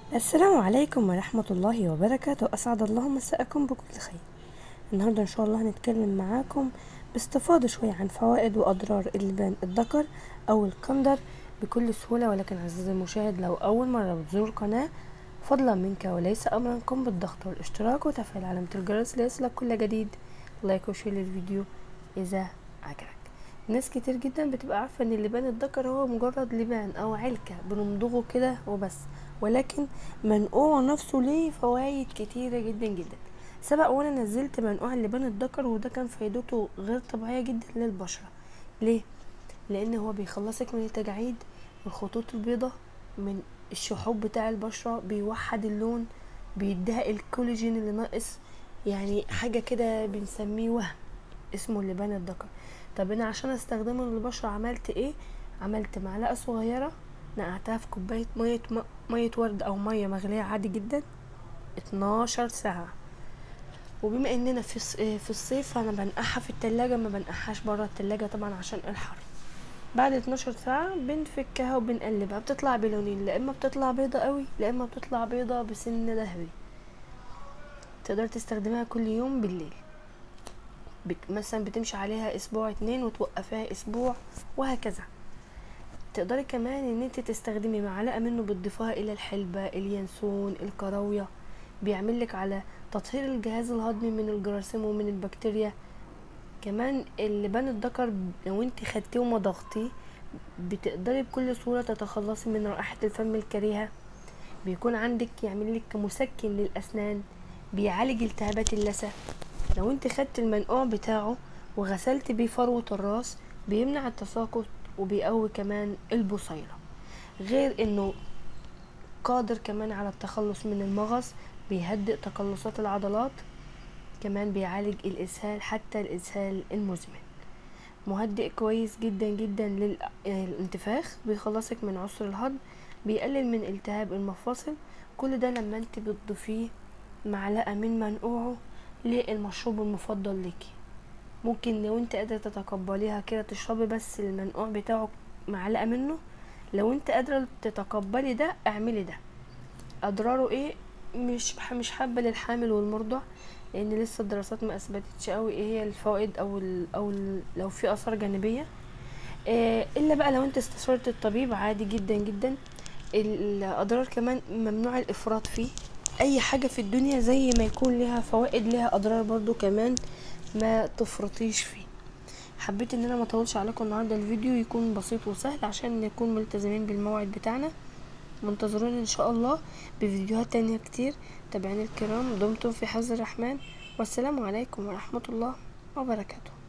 السلام عليكم ورحمة الله وبركاته أسعد الله مساءكم بكل خير النهاردة إن شاء الله هنتكلم معاكم باستفاضة شوية عن فوائد وأضرار اللبان الذكر أو الكندر بكل سهولة ولكن عزيزي المشاهد لو أول مرة بتزور القناة فضلا منك وليس أمرا قم بالضغط والاشتراك وتفعيل علامة الجرس ليصلك كل جديد لايك وشير للفيديو إذا عجبك ناس كتير جدا بتبقى عارفة ان اللبان الذكر هو مجرد لبان او علكة بنمضغه كده وبس ولكن منقوع نفسه ليه فوائد كتيرة جدا جدا سبق وانا نزلت منقوع اللبان الذكر وده كان فايدته غير طبيعية جدا للبشرة ليه لان هو بيخلصك من التجاعيد الخطوط البيضاء من الشحوب بتاع البشرة بيوحد اللون بيديها الكولاجين اللي ناقص يعني حاجة كده بنسميه وهم اسمه اللبان الذكر طب انا عشان استخدمه للبشرة عملت ايه عملت معلقة صغيرة نقعتها في كوباية مية مية ورد او مية مغلية عادي جدا اتناشر ساعة وبما اننا في في الصيف فانا بنقعها في التلاجة ما بنقعهاش برا التلاجة طبعا عشان الحر بعد 12 ساعة بنفكها وبنقلبها بتطلع بلونين لا اما بتطلع بيضة قوي لا اما بتطلع بيضة بسن ذهبي تقدر تستخدمها كل يوم بالليل بت... مثلا بتمشي عليها اسبوع اتنين وتوقفها اسبوع وهكذا تقدري كمان ان انت تستخدمي معلقه منه بتضيفها الى الحلبه اليانسون الكراويه بيعملك على تطهير الجهاز الهضمي من الجراثيم ومن البكتيريا كمان اللبان الذكر لو انت خدتيه ومضغتيه بتقدري بكل سهوله تتخلصي من رائحه الفم الكريهه بيكون عندك يعمل لك مسكن للاسنان بيعالج التهابات اللثه لو انت خدت المنقوع بتاعه وغسلت بيه فروة الراس بيمنع التساقط وبيقوي كمان البصيلة غير انه قادر كمان على التخلص من المغص بيهدئ تقلصات العضلات كمان بيعالج الاسهال حتى الاسهال المزمن مهدئ كويس جدا جدا للانتفاخ بيخلصك من عسر الهضم بيقلل من التهاب المفاصل كل ده لما انت بتضيفيه معلقة من منقوعه للمشروب المفضل ليكي ممكن لو انت قادرة تتقبليها كده تشربي بس المنقوع بتاعه معلقة منه لو انت قادرة تتقبلي ده اعملي ده اضراره ايه مش مش حابة للحامل والمرضع لان لسه الدراسات ما اثبتتش قوي ايه هي الفوائد او ال او ال لو في اثار جانبية إيه الا بقى لو انت استشرت الطبيب عادي جدا جدا الاضرار كمان ممنوع الافراط فيه اي حاجة في الدنيا زي ما يكون لها فوائد لها اضرار برضو كمان ما تفرطيش فيه حبيت ان انا ما اطولش عليكم النهارده الفيديو يكون بسيط وسهل عشان نكون ملتزمين بالموعد بتاعنا منتظرون ان شاء الله بفيديوهات تانية كتير تابعين الكرام دمتم في حفظ الرحمن والسلام عليكم ورحمة الله وبركاته